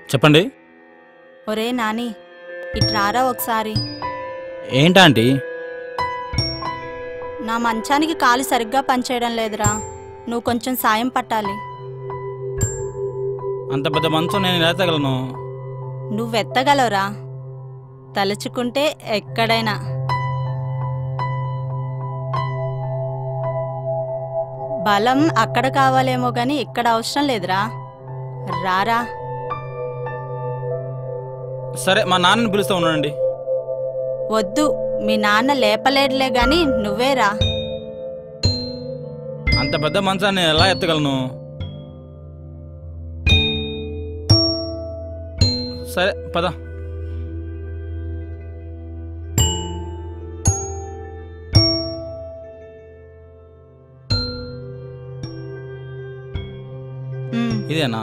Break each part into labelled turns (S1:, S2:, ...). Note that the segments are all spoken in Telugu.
S1: చెప్పండి
S2: ఒరే నాని ఇట్రారా ఒకసారి
S1: ఏంటా ఆంటీ
S2: నా మంచానికి కాలు సరిగ్గా పనిచేయడం లేదురా నువ్వు కొంచెం సాయం పట్టాలి
S1: అంత పెద్ద మనసు నేను ఎలా తగలను
S2: నువ్వెత్తగలవురా తలుచుకుంటే ఎక్కడైనా బలం అక్కడ కావాలేమో గాని ఇక్కడ అవసరం లేదురా రారా
S1: సరే మా నాన్నని పిలుస్తా ఉండండి
S2: వద్దు మీ నాన్న లేపలేడులే గాని నువ్వేరా
S1: అంత పెద్ద మంచాన్ని నేను ఎలా ఎత్తగలను సరే పద
S2: ఉమ్,
S1: ఇదేనా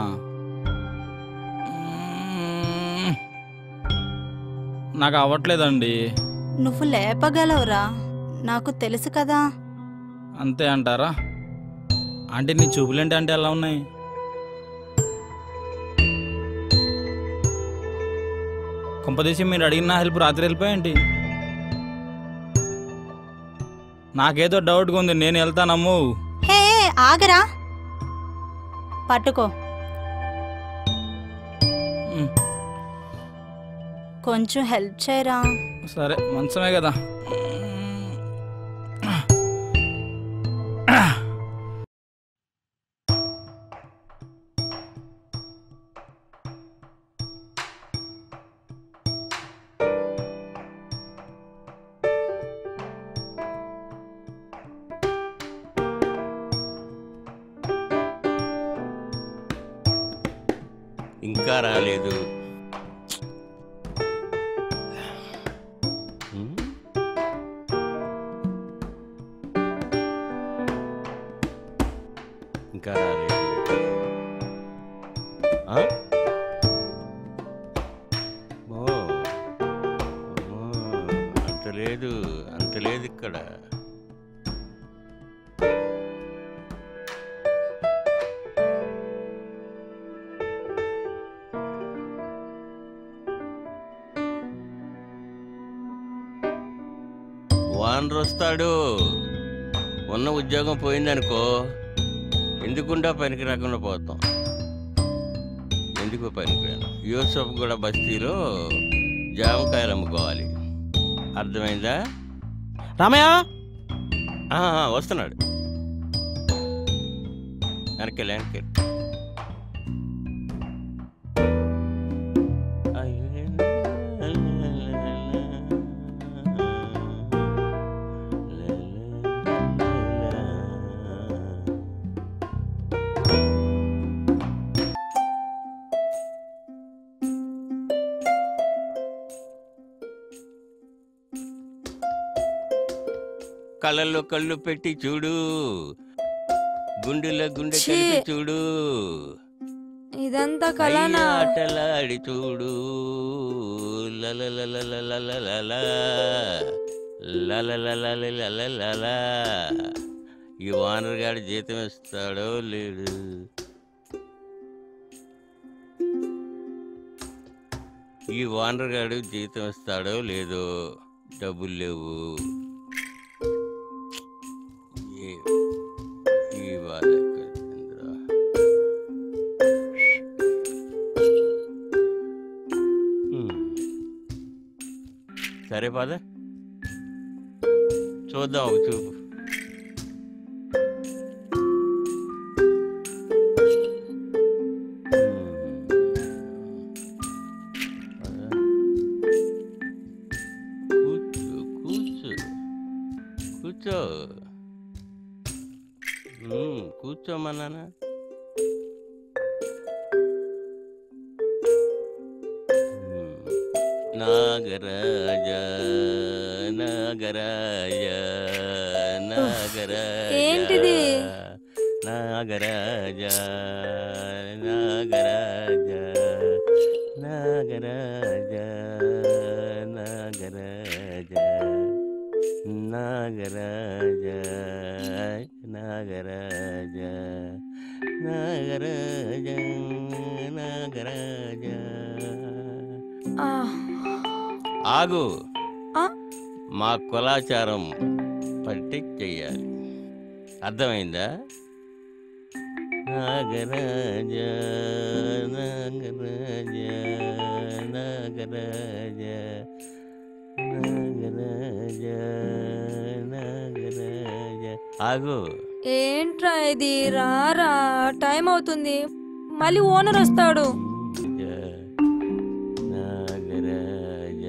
S1: మ్మ్. నాకు అవ్వట్లేదండి
S2: నువ్వు లేపగలవురా నాకు తెలుసు కదా
S1: అంతే అంటారా అంటే నీ చూపులేంటి అంటే ఎలా ఉన్నాయి కొంపదీసి మీరు అడిగిన నా హెల్ప్ రాత్రి వెళ్ళిపోయండి నాకేదో డౌట్గా ఉంది నేను వెళ్తానమ్ము
S2: హే ఆగరా పట్టుకో
S1: మ్,
S2: కొంచెం హెల్ప్ చేయరా
S1: సరే మంచమే కదా
S3: ఇంకా రాలేదు ఉమ్. ఇంకా రాలేదు ఆ? ఓ. అమ్మో. అంత లేదు అంత లేదు ఇక్కడ వానరు వస్తాడు ఉన్న ఉద్యోగం పోయిందనుకో ఎందుకుండా పనికి రాకుండా పోతాం ఎందుకు పనికిరాను యూసఫ్ కూడా బస్తీలో జామకాయలు అమ్ముకోవాలి అర్థమైందా
S4: రామయ్య
S3: ఆ, ఆ, వస్తున్నాడు వెనకెళ్ళి వెనకెళ్ళి కళ్ళల్లో కళ్ళు పెట్టి చూడు గుండెలో గుండె
S5: ఛీ!
S3: కలిపి చూడు
S5: ఇదంతా కలనా
S3: ఆటలాడి చూడు లలలలలలలలలా. లలలలలలలలలా. ఈ వానర్ గాడి జీతం ఇస్తాడో లేడు ఈ వానర్ గాడు జీతం ఇస్తాడో లేదో డబ్బులు లేవు ఏ- ఈ వాళ్ళకి వచ్చిందిరా. హ్మ్. సరే పద చూద్దాం ఒక చూపు కూర్చో కూర్చో కూర్చో ఉమ్, కూర్చోమన్నానా ఉమ్. నాగరాజ నాగరాజ నాగరాజ
S5: ఏంటిది?
S3: నాగరాజ నాగరాజ నాగరాజ నాగరాజ నాగరాజ నాగరాజ నాగరాజ నాగరాజ
S4: ఆ,
S3: ఆగు
S4: ఆ,
S3: మా కులాచారం పట్టి చెయ్యాలి అర్థమైందా నాగరాజ నాగరాజ నాగరాజ నాగరాజ నాగరాజ ఆగు
S4: ఏంట్రా ఇది రారా టైం అవుతుంది మళ్ళీ ఓనర్ వస్తాడు
S3: నాగరాజ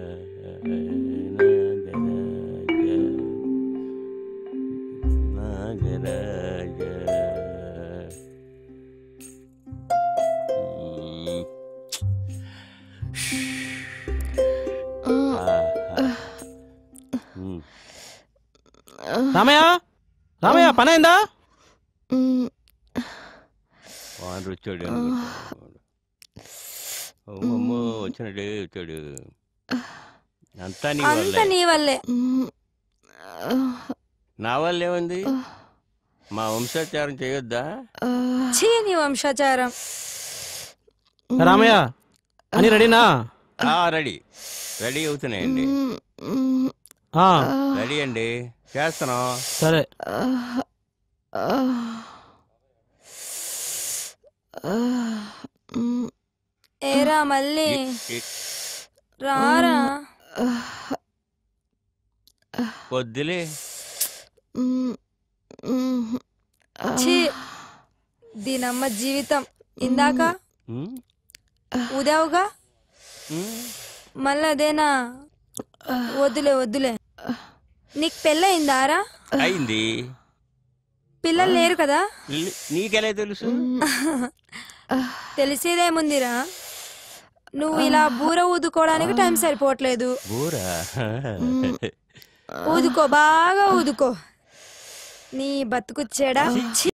S3: నాగరాజ నాగరాజ మ్మ్. ఆహా. మ్మ్.
S1: రామయ్య రామయ్య పని అయిందా
S3: వాడు వచ్చాడు అనుకుంటా. అమ్మమ్మో వచ్చినట్టే వచ్చాడు అంతా నీ
S4: అంత
S3: వల్లే
S4: నీ వల్లే
S3: నా వల్ల ఏముంది మా వంశాచారం చేయొద్దా
S4: చీ నీ వంశాచారం
S1: రామయ్య అని రెడీనా
S3: ఆ, రెడీ రెడీ అవుతున్నాయండి
S1: ఆ,
S3: రెడీ అండి చేస్తున్నాం
S1: సరే
S4: ఏరా మళ్ళీ
S3: ఇ-
S4: రారా
S3: వద్దులే
S4: ఛీ దీనమ్మ జీవితం ఇందాక
S3: ఉమ్,
S4: ఉదావుగా
S3: ఉమ్.
S4: మళ్ళీ అదేనా వద్దులే వద్దులే నీకు పెళ్ళయిందారా
S3: అయింది
S4: పిల్లలు లేరు కదా
S3: లి- నీకెలా తెలుసు
S4: తెలిసేదేముందిరా నువ్వు ఇలా బూర ఊదుకోవడానికి టైం సరిపోవట్లేదు
S3: బూరా
S4: ఊదుకో బాగా ఊదుకో నీ బతుకు చెడా ఛీ